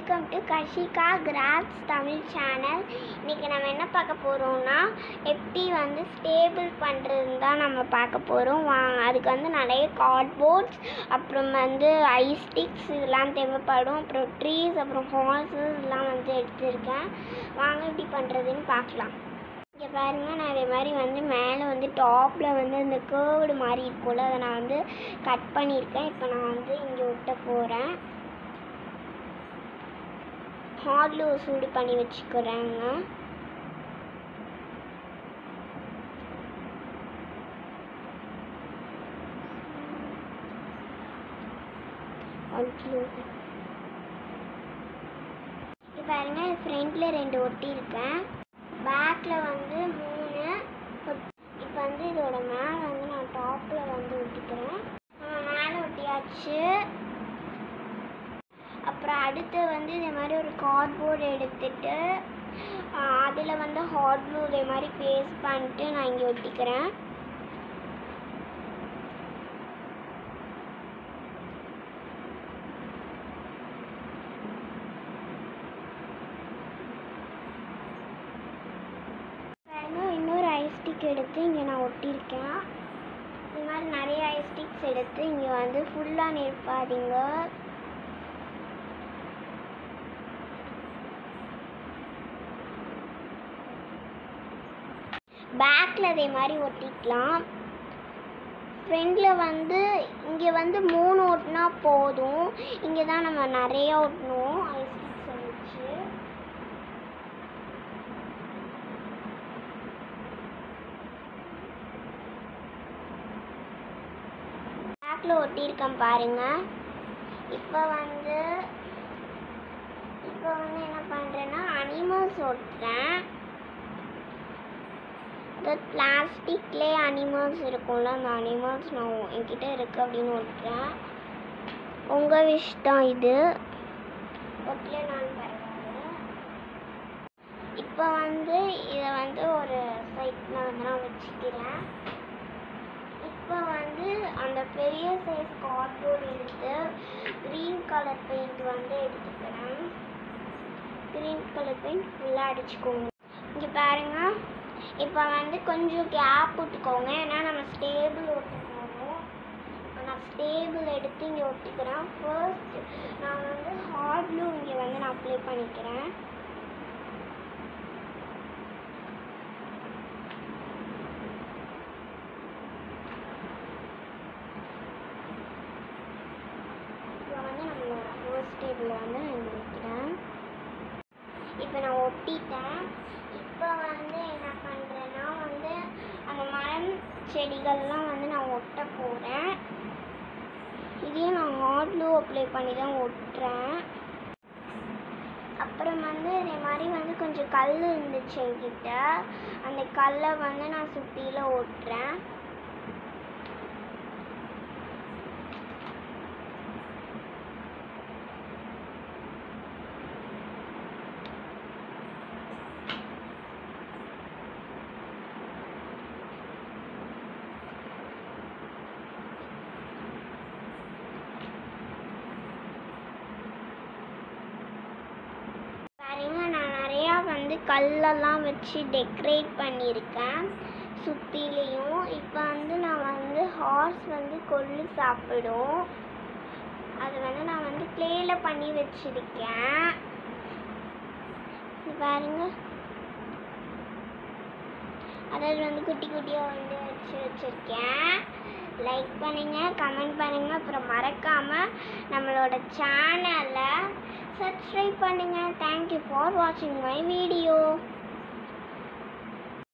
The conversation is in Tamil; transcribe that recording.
welcome to Kashika crafts Tamil channel இன்றைக்கி நம்ம என்ன பார்க்க போகிறோம்னா எப்படி வந்து ஸ்டேபிள் பண்ணுறதுன்னு தான் நம்ம பார்க்க போகிறோம் வா அதுக்கு வந்து நிறைய கார்ட்போர்ட்ஸ் அப்புறம் வந்து ஐஸ் ஸ்டிக்ஸ் இதெல்லாம் தேவைப்படும் அப்புறம் ட்ரீஸ் அப்புறம் ஹார்ஸஸ் இதெல்லாம் வந்து எடுத்திருக்கேன் வாங்க எப்படி பண்ணுறதுன்னு பார்க்கலாம் இங்கே பாருங்க நான் இதே மாதிரி வந்து மேலே வந்து டாப்பில் வந்து இந்த கேர்வ்டு மாதிரி இருக்கும்ல அதை நான் வந்து கட் பண்ணியிருக்கேன் இப்போ நான் வந்து இங்கே ஒட்ட போகிறேன் ஹார்டில் சூடு பண்ணி வச்சுக்கிறேங்க இப்போ பாருங்க ஃப்ரண்ட்டில் ரெண்டு ஒட்டி இருக்கேன் பேக்கில் வந்து மூணு இப்போ வந்து இதோட மேலே வந்து நான் டாப்பில் வந்து ஒட்டிக்கிறேன் நம்ம மேலே ஒட்டியாச்சு அப்புறம் அடுத்து வந்து இதே மாதிரி ஒரு கார்ட்போர்டு எடுத்துட்டு அதில் வந்து ஹாட் ப்ளூ இதே மாதிரி பேஸ்ட் பண்ணிட்டு நான் இங்கே ஒட்டிக்கிறேன் பாருங்க இன்னொரு ஐஸ் ஸ்டிக் எடுத்து இங்கே நான் ஒட்டியிருக்கேன் இது மாதிரி நிறைய ஐஸ் ஸ்டிக்ஸ் எடுத்து இங்கே வந்து ஃபுல்லாக நிற்பாதீங்க பேக்கில் அதே மாதிரி ஒட்டிக்கலாம் ஃப்ரண்டில் வந்து இங்கே வந்து மூணு ஒட்டினா போதும் இங்கே தான் நம்ம நிறைய ஒட்டணும் ஐஸ் ஸ்டிக்ஸை வச்சு பேக்கில் ஒட்டியிருக்கேன் பாருங்க இப்போ வந்து இப்போ வந்து என்ன பண்ணுறேன்னா அனிமல்ஸ் ஒட்டுறேன் இந்த பிளாஸ்டிக்லேயே அனிமல்ஸ் இருக்கும்ல அந்த அனிமல்ஸ் நான் என்கிட்ட இருக்குது அப்படின்னு ஒட்டுறேன் உங்கள் விஷ் தான் இது ஒட்டல நான் பரவாயில்ல இப்போ வந்து இதை வந்து ஒரு சைட்டில் வந்து நான் வச்சுக்கிறேன் இப்போ வந்து அந்த பெரிய சைஸ் கார்ட்போர்ட் எடுத்து க்ரீன் கலர் பெயிண்ட் வந்து எடுத்துக்கிறேன் க்ரீன் கலர் பெயிண்ட் ஃபுல்லாக அடிச்சுக்கோங்க இங்கே பாருங்க இப்போ வந்து கொஞ்சம் கேப் விட்டுக்கோங்க ஏன்னா நம்ம ஸ்டேபிள் ஒட்ட போகிறோம் இப்போ நான் ஸ்டேபிள் எடுத்து இங்கே ஒட்டிக்கிறேன் ஃபர்ஸ்ட் நான் வந்து ஹார்ட் ப்ளூ இங்கே வந்து நான் அப்ளை பண்ணிக்கிறேன் இப்போ வந்து நம்மளோட ஃபர்ஸ்ட் டேபிள் வந்து நான் இங்கே வைக்கிறேன் இப்போ நான் ஒட்டிட்டேன் இப்போ வந்து என்ன பண்ணுறேன்னா வந்து அந்த மரம் செடிகள்லாம் வந்து நான் ஒட்ட போகிறேன் இதையும் நான் ஹாட் ப்ளூ அப்ளை பண்ணி தான் ஒட்டுறேன் அப்புறம் வந்து இதே மாதிரி வந்து கொஞ்சம் கல் இருந்துச்சு என்கிட்ட அந்த கல்லை வந்து நான் சுற்றியில் ஒட்டுறேன் பாருங்க நான் நிறையா வந்து கல்லெல்லாம் வச்சு டெக்கரேட் பண்ணியிருக்கேன் சுற்றிலையும் இப்போ வந்து நான் வந்து ஹார்ஸ் வந்து கொள்ளு சாப்பிடும் அது வந்து நான் வந்து க்ளேயில் பண்ணி வச்சுருக்கேன் இது பாருங்க அதாவது வந்து குட்டி குட்டியாக வந்து வச்சு வச்சுருக்கேன் லைக் பண்ணுங்கள் கமெண்ட் பண்ணுங்கள் அப்புறம் மறக்காமல் நம்மளோட சேனலை சப்ஸ்கிரைப் பண்ணுங்கள் தேங்க்யூ ஃபார் வாட்சிங் மை வீடியோ